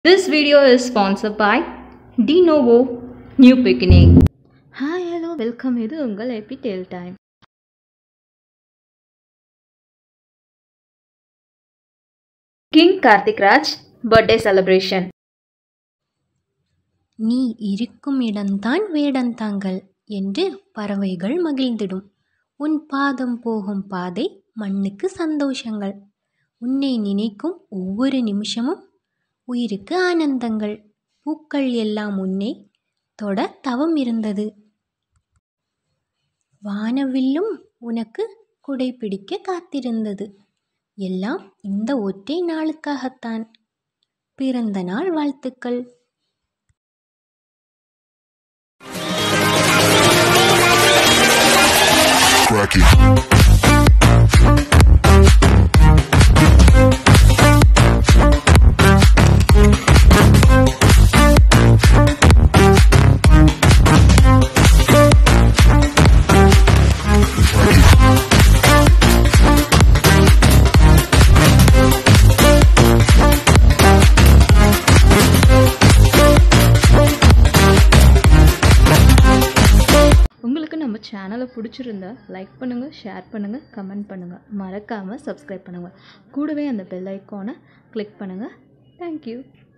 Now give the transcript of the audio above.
This video is sponsored by Denovo New Beginning. Hi hello welcome இது உங்கள் எபி tale time king Karthik Raj birthday celebration நீ இருக்கும் இடம்தான் வேடந்தாங்கள் என்று பறவைகள் மகிழ்ந்திடும் உன் பாதம் போகும் பாதை மண்ணுக்கு சந்தோஷங்கள் உன்னை நினைக்கும் ஒவ்வொரு நிமிஷமும் உயிருக்கு ஆனந்தங்கள் பூக்கள் எல்லாம் உன்னை தொட தவம் இருந்தது வானவில்லும் உனக்கு குடைபிடிக்க காத்திருந்தது எல்லாம் இந்த ஒற்றை நாளுக்காகத்தான் பிறந்த நாள் வாழ்த்துக்கள் Crack it. உங்களுக்கு நம்ம சேனலை பிடிச்சிருந்தா லைக் பண்ணுங்கள் ஷேர் பண்ணுங்கள் கமெண்ட் பண்ணுங்கள் மறக்காமல் சப்ஸ்கிரைப் பண்ணுங்கள் கூடவே அந்த பெல் ஐக்கானை கிளிக் பண்ணுங்கள் தேங்க்யூ